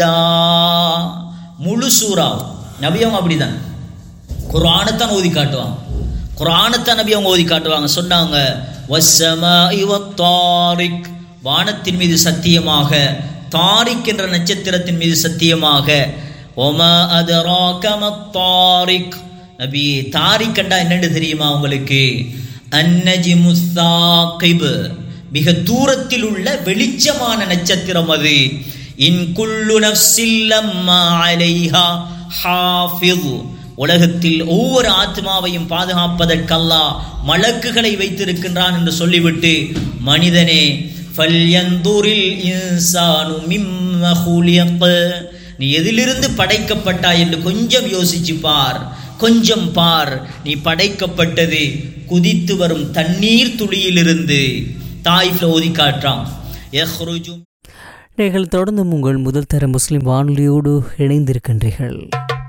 முழு சூறா நபியம் அப்படிதான் குரானைத்தான் ஓதி காட்டுவாங்க குரானைத்தான் நபி அவங்க ஓதி காட்டுவாங்க சொன்னாங்க வஸ்ஸமாஇ வத்தாரிக் வானத்தின் மீது சத்தியமாக தாரிக் என்ற நட்சத்திரத்தின் மீது சத்தியமாக ஒமா அதராக மத்தாரிக் நபி தாரிக் கண்டா என்னன்னு தெரியுமா உங்களுக்கு அன்னஜி முஸ்தாகிப் மிக தூரத்தில் உள்ள வெளிச்சமான நட்சத்திரம் அது இன் குல்லு நஃப்ஸில்லம்மா அலைஹா ஹாஃபிஸ் உலகத்தில் ஒவ்வொரு ஆத்மாவையும் பாதுகாப்பதற்கல்லா மலக்குகளை வைத்திருக்கின்றான் என்று சொல்லிவிட்டு மனிதனே ஃபல்யந்தூரில் இன்சானு மிம்ம ஹுலியக் நீ எதிலிருந்து படைக்கப்பட்டாய் என்று கொஞ்சம் யோசிச்சு பார் கொஞ்சம் பார் நீ படைக்கப்பட்டது குதித்து வரும் தண்ணீர் துளியிலிருந்து தாய்ஃப்ல ஓதி காட்டுறான் யஹ்ருஜு நீங்கள் தொடர்ந்து உங்கள் முதல் தர முஸ்லிம் வானொலியோடு இணைந்திருக்கின்றீர்கள்